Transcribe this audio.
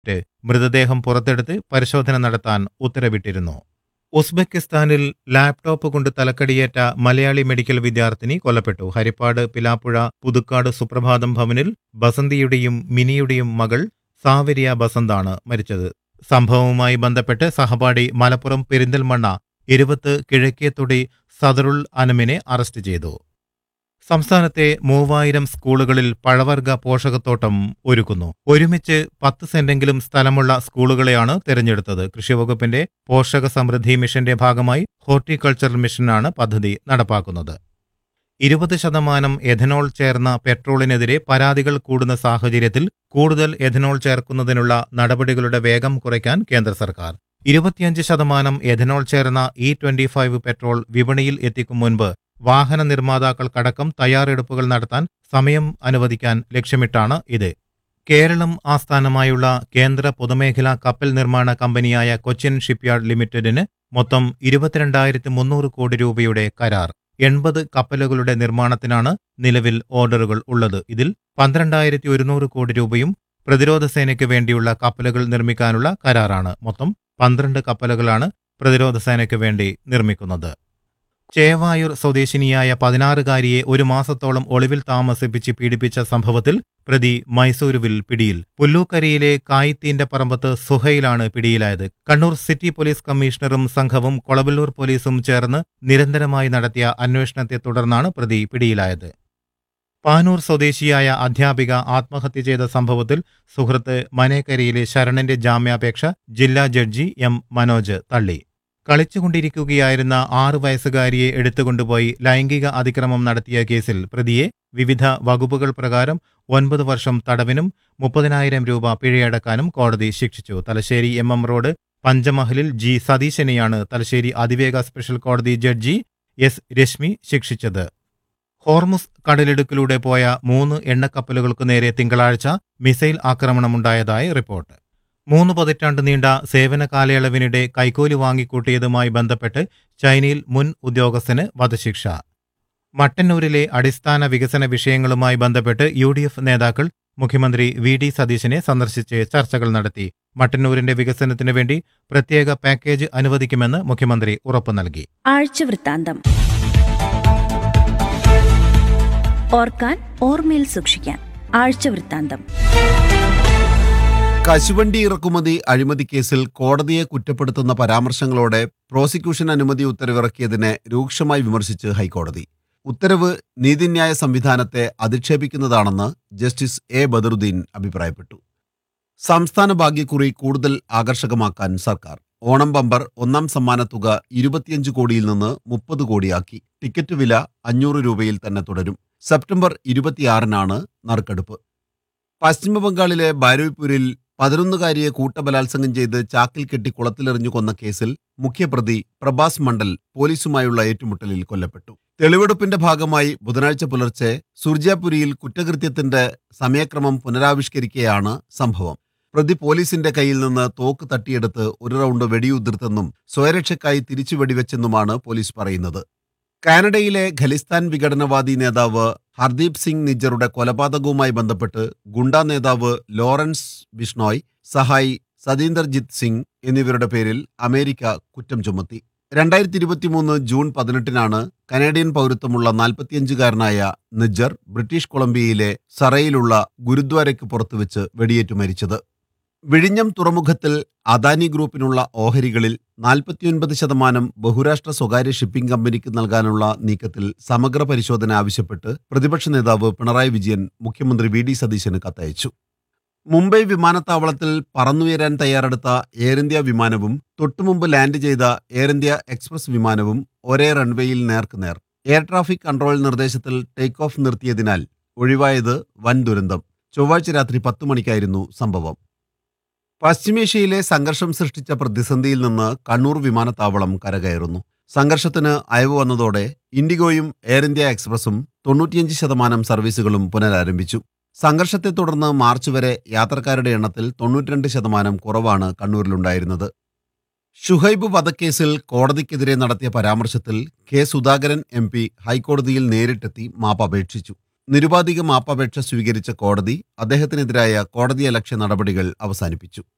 മൃതദേഹം പുറത്തെടുത്ത് പരിശോധന നടത്താൻ ഉത്തരവിട്ടിരുന്നു ഉസ്ബെക്കിസ്ഥാനിൽ ലാപ്ടോപ്പ് കൊണ്ട് തലക്കടിയേറ്റ മലയാളി മെഡിക്കൽ വിദ്യാർത്ഥിനി കൊല്ലപ്പെട്ടു ഹരിപ്പാട് പിലാപ്പുഴ പുതുക്കാട് സുപ്രഭാതം ഭവനിൽ ബസന്തിയുടെയും മിനിയുടെയും മകൾ സാവരിയ ബസന്താണ് മരിച്ചത് സംഭവവുമായി ബന്ധപ്പെട്ട് സഹപാഠി മലപ്പുറം പെരിന്തൽമണ്ണ ഇരുപത്ത് കിഴക്കേത്തൊടി സദറുൽ അനമിനെ അറസ്റ്റ് ചെയ്തു സംസ്ഥാനത്തെ മൂവായിരം സ്കൂളുകളിൽ പഴവർഗ പോഷകത്തോട്ടം ഒരുക്കുന്നു ഒരുമിച്ച് പത്ത് സെന്റെങ്കിലും സ്ഥലമുള്ള സ്കൂളുകളെയാണ് തിരഞ്ഞെടുത്തത് കൃഷിവകുപ്പിന്റെ പോഷക സമൃദ്ധി മിഷന്റെ ഭാഗമായി ഹോർട്ടിക്കൾച്ചർ മിഷനാണ് പദ്ധതി നടപ്പാക്കുന്നത് ഇരുപത് ശതമാനം എഥനോൾ ചേർന്ന പെട്രോളിനെതിരെ പരാതികൾ കൂടുന്ന സാഹചര്യത്തിൽ കൂടുതൽ എഥനോൾ ചേർക്കുന്നതിനുള്ള നടപടികളുടെ വേഗം കുറയ്ക്കാൻ കേന്ദ്ര സർക്കാർ ഇരുപത്തിയഞ്ച് ശതമാനം എഥനോൾ ചേർന്ന ഇ ട്വന്റി ഫൈവ് പെട്രോൾ വിപണിയിൽ എത്തിക്കും മുൻപ് വാഹന നിർമ്മാതാക്കൾക്കടക്കം തയ്യാറെടുപ്പുകൾ നടത്താൻ സമയം അനുവദിക്കാൻ ലക്ഷ്യമിട്ടാണ് ഇത് കേരളം ആസ്ഥാനമായുള്ള കേന്ദ്ര പൊതുമേഖലാ കപ്പൽ നിർമ്മാണ കമ്പനിയായ കൊച്ചിൻ ഷിപ്പ്യാർഡ് ലിമിറ്റഡിന് മൊത്തം ഇരുപത്തിരണ്ടായിരത്തി മുന്നൂറ് കോടി രൂപയുടെ കരാർ എൺപത് കപ്പലുകളുടെ നിർമ്മാണത്തിനാണ് നിലവിൽ ഓർഡറുകൾ ഉള്ളത് ഇതിൽ പന്ത്രണ്ടായിരത്തി ഒരുന്നൂറ് കോടി രൂപയും പ്രതിരോധ സേനയ്ക്ക് വേണ്ടിയുള്ള കപ്പലുകൾ നിർമ്മിക്കാനുള്ള കരാറാണ് മൊത്തം പന്ത്രണ്ട് കപ്പലുകളാണ് പ്രതിരോധ സേനയ്ക്ക് വേണ്ടി നിർമ്മിക്കുന്നത് ചേവായൂർ സ്വദേശിനിയായ പതിനാറുകാരിയെ ഒരു മാസത്തോളം ഒളിവിൽ താമസിപ്പിച്ച് പീഡിപ്പിച്ച സംഭവത്തിൽ പ്രതി മൈസൂരുവിൽ പിടിയിൽ പുല്ലൂക്കരയിലെ കായിത്തീന്റെ പറമ്പത്ത് സുഹയിലാണ് പിടിയിലായത് കണ്ണൂർ സിറ്റി പോലീസ് കമ്മീഷണറും സംഘവും കൊളവല്ലൂർ പോലീസും ചേർന്ന് നിരന്തരമായി നടത്തിയ അന്വേഷണത്തെ തുടർന്നാണ് പ്രതി പിടിയിലായത് പാനൂർ സ്വദേശിയായ അധ്യാപിക ആത്മഹത്യ ചെയ്ത സംഭവത്തിൽ സുഹൃത്ത് മനേക്കരയിലെ ശരണന്റെ ജാമ്യാപേക്ഷ ജില്ലാ ജഡ്ജി എം മനോജ് തള്ളി കളിച്ചുകൊണ്ടിരിക്കുകയായിരുന്ന ആറു വയസ്സുകാരിയെ എടുത്തുകൊണ്ടുപോയി ലൈംഗിക അതിക്രമം നടത്തിയ കേസിൽ പ്രതിയെ വിവിധ വകുപ്പുകൾ പ്രകാരം ഒൻപത് വർഷം തടവിനും മുപ്പതിനായിരം രൂപ പിഴയടക്കാനും കോടതി ശിക്ഷിച്ചു തലശ്ശേരി എം എം റോഡ് പഞ്ചമഹലിൽ ജി സതീശനെയാണ് തലശ്ശേരി അതിവേഗ സ്പെഷ്യൽ കോടതി ജഡ്ജി എസ് രശ്മി ശിക്ഷിച്ചത് ഹോർമുസ് കടലിടുക്കിലൂടെ പോയ മൂന്ന് എണ്ണക്കപ്പലുകൾക്ക് നേരെ തിങ്കളാഴ്ച മിസൈൽ ആക്രമണമുണ്ടായതായി റിപ്പോർട്ട് മൂന്ന് പതിറ്റാണ്ട് നീണ്ട സേവന കാലയളവിനിടെ കൈക്കൂലി വാങ്ങിക്കൂട്ടിയതുമായി ബന്ധപ്പെട്ട് ചൈനയിൽ മുൻ ഉദ്യോഗസ്ഥന് വധശിക്ഷ മട്ടന്നൂരിലെ അടിസ്ഥാന വികസന വിഷയങ്ങളുമായി ബന്ധപ്പെട്ട് യു ഡി എഫ് നേതാക്കൾ മുഖ്യമന്ത്രി വി ഡി സതീശനെ സന്ദർശിച്ച് ചർച്ചകൾ നടത്തി മട്ടന്നൂരിന്റെ വികസനത്തിനു വേണ്ടി പ്രത്യേക പാക്കേജ് അനുവദിക്കുമെന്ന് മുഖ്യമന്ത്രി ഉറപ്പു നൽകി ആഴ്ചവൃത്താന്തം ഓർക്കാൻ ഓർമ്മയിൽ സൂക്ഷിക്കാൻ ആഴ്ചവൃത്താന്തം കശുവണ്ടി ഇറക്കുമതി അഴിമതി കേസിൽ കോടതിയെ കുറ്റപ്പെടുത്തുന്ന പരാമർശങ്ങളോടെ പ്രോസിക്യൂഷൻ അനുമതി ഉത്തരവിറക്കിയതിനെ രൂക്ഷമായി വിമർശിച്ച് ഹൈക്കോടതി ഉത്തരവ് നീതിന്യായ സംവിധാനത്തെ അധിക്ഷേപിക്കുന്നതാണെന്ന് ജസ്റ്റിസ് എ ബദറുദ്ദീൻ അഭിപ്രായപ്പെട്ടു സംസ്ഥാന ഭാഗ്യക്കുറി കൂടുതൽ ആകർഷകമാക്കാൻ സർക്കാർ ഓണം ബമ്പർ ഒന്നാം സമ്മാനത്തുക ഇരുപത്തിയഞ്ച് കോടിയിൽ നിന്ന് മുപ്പത് കോടിയാക്കി ടിക്കറ്റ് വില അഞ്ഞൂറ് രൂപയിൽ തന്നെ തുടരും സെപ്റ്റംബർ ഇരുപത്തിയാറിനാണ് നറുക്കെടുപ്പ് പശ്ചിമബംഗാളിലെ ബാരുയ്പൂരിൽ പതിനൊന്നുകാരിയെ കൂട്ടബലാത്സംഗം ചെയ്ത് ചാക്കിൽ കെട്ടി കുളത്തിലെറിഞ്ഞു കൊന്ന കേസിൽ മുഖ്യപ്രതി പ്രഭാസ് മണ്ഡൽ പോലീസുമായുള്ള ഏറ്റുമുട്ടലിൽ കൊല്ലപ്പെട്ടു തെളിവെടുപ്പിന്റെ ഭാഗമായി ബുധനാഴ്ച പുലർച്ചെ സുർജാപുരിയിൽ കുറ്റകൃത്യത്തിന്റെ സമയക്രമം പുനരാവിഷ്കരിക്കെയാണ് സംഭവം പ്രതി പോലീസിന്റെ കയ്യിൽ നിന്ന് തോക്ക് തട്ടിയെടുത്ത് ഒരു റൗണ്ട് വെടിയുതിർത്തെന്നും സ്വയരക്ഷയ്ക്കായി തിരിച്ചു വെടിവെച്ചെന്നുമാണ് പോലീസ് പറയുന്നത് കാനഡയിലെ ഖലിസ്ഥാൻ വിഘടനവാദി നേതാവ് ഹർദീപ് സിംഗ് നിജ്ജറുടെ കൊലപാതകവുമായി ബന്ധപ്പെട്ട് ഗുണ്ടാ നേതാവ് ലോറൻസ് ബിഷ്ണോയ് സഹായി സതീന്ദർജിത്ത് സിംഗ് എന്നിവരുടെ പേരിൽ അമേരിക്ക കുറ്റം ചുമത്തി രണ്ടായിരത്തി ഇരുപത്തിമൂന്ന് ജൂൺ പതിനെട്ടിനാണ് കനേഡിയൻ പൗരത്വമുള്ള നാൽപ്പത്തിയഞ്ചുകാരനായ നിജ്ജർ ബ്രിട്ടീഷ് കൊളംബിയയിലെ സറയിലുള്ള ഗുരുദ്വാരയ്ക്ക് പുറത്തുവെച്ച് വെടിയേറ്റു മരിച്ചത് വിഴിഞ്ഞം തുറമുഖത്തിൽ അദാനി ഗ്രൂപ്പിനുള്ള ഓഹരികളിൽ നാൽപ്പത്തിയൊൻപത് ശതമാനം ബഹുരാഷ്ട്ര സ്വകാര്യ ഷിപ്പിംഗ് കമ്പനിക്ക് നൽകാനുള്ള നീക്കത്തിൽ സമഗ്ര പരിശോധന ആവശ്യപ്പെട്ട് പ്രതിപക്ഷ നേതാവ് പിണറായി വിജയൻ മുഖ്യമന്ത്രി വി ഡി സതീശന് കത്തയച്ചു മുംബൈ വിമാനത്താവളത്തിൽ പറന്നുയരാൻ തയ്യാറെടുത്ത എയർ ഇന്ത്യ വിമാനവും തൊട്ടുമുമ്പ് ലാൻഡ് ചെയ്ത എയർ ഇന്ത്യ എക്സ്പ്രസ് വിമാനവും ഒരേ റൺവേയിൽ നേർക്കുനേർ എയർ ട്രാഫിക് കൺട്രോൾ നിർദ്ദേശത്തിൽ ടേക്ക് ഓഫ് നിർത്തിയതിനാൽ ഒഴിവായത് വൻ ദുരന്തം ചൊവ്വാഴ്ച രാത്രി പത്ത് മണിക്കായിരുന്നു സംഭവം പശ്ചിമേഷ്യയിലെ സംഘർഷം സൃഷ്ടിച്ച പ്രതിസന്ധിയിൽ നിന്ന് കണ്ണൂർ വിമാനത്താവളം കരകയറുന്നു സംഘർഷത്തിന് അയവ് വന്നതോടെ ഇൻഡിഗോയും എയർ ഇന്ത്യ എക്സ്പ്രസും തൊണ്ണൂറ്റിയഞ്ച് ശതമാനം സർവീസുകളും പുനരാരംഭിച്ചു സംഘർഷത്തെ തുടർന്ന് മാർച്ച് വരെ യാത്രക്കാരുടെ എണ്ണത്തിൽ തൊണ്ണൂറ്റിരണ്ട് ശതമാനം കുറവാണ് കണ്ണൂരിലുണ്ടായിരുന്നത് ഷുഹൈബ് വധക്കേസിൽ കോടതിക്കെതിരെ നടത്തിയ പരാമർശത്തിൽ കെ സുധാകരൻ എം പി ഹൈക്കോടതിയിൽ നേരിട്ടെത്തി മാപ്പപേക്ഷിച്ചു നിരുപാധിക മാപ്പപേക്ഷ സ്വീകരിച്ച കോടതി അദ്ദേഹത്തിനെതിരായ കോടതിയലക്ഷ്യ നടപടികൾ അവസാനിപ്പിച്ചു